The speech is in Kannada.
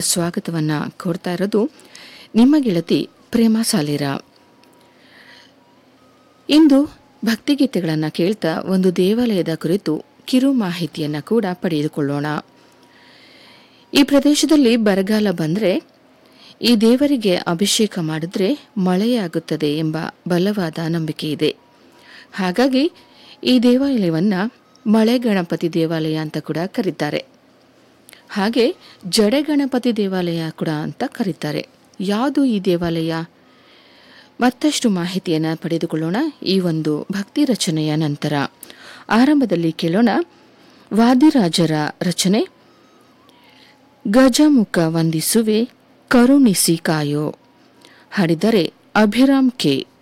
ಸ್ವಾಗತವನ್ನು ಕೋರ್ತಾ ಇರೋದು ನಿಮ್ಮ ಗೆಳತಿ ಪ್ರೇಮ ಸಾಲಿರ ಇಂದು ಭಕ್ತಿಗೀತೆಗಳನ್ನು ಕೇಳ್ತಾ ಒಂದು ದೇವಾಲಯದ ಕುರಿತು ಕಿರು ಮಾಹಿತಿಯನ್ನು ಕೂಡ ಪಡೆದುಕೊಳ್ಳೋಣ ಈ ಪ್ರದೇಶದಲ್ಲಿ ಬರಗಾಲ ಬಂದರೆ ಈ ದೇವರಿಗೆ ಅಭಿಷೇಕ ಮಾಡಿದ್ರೆ ಮಳೆಯಾಗುತ್ತದೆ ಎಂಬ ಬಲವಾದ ನಂಬಿಕೆ ಇದೆ ಹಾಗಾಗಿ ಈ ದೇವಾಲಯವನ್ನು ಮಳೆ ಗಣಪತಿ ದೇವಾಲಯ ಅಂತ ಕೂಡ ಕರೀತಾರೆ ಹಾಗೆ ಜಡೆ ಗಣಪತಿ ದೇವಾಲಯ ಕೂಡ ಅಂತ ಕರೀತಾರೆ ಯಾವುದು ಈ ದೇವಾಲಯ ಮತ್ತಷ್ಟು ಮಾಹಿತಿಯನ್ನು ಪಡೆದುಕೊಳ್ಳೋಣ ಈ ಒಂದು ಭಕ್ತಿ ರಚನೆಯ ನಂತರ ಆರಂಭದಲ್ಲಿ ಕೇಳೋಣ ವಾದಿರಾಜರ ರಚನೆ ಗಜಮುಖ ವಂದಿಸುವೆ ಕರುಣಿಸಿ ಕಾಯೋ ಹಾಡಿದರೆ ಅಭಿರಾಮ್ ಕೆ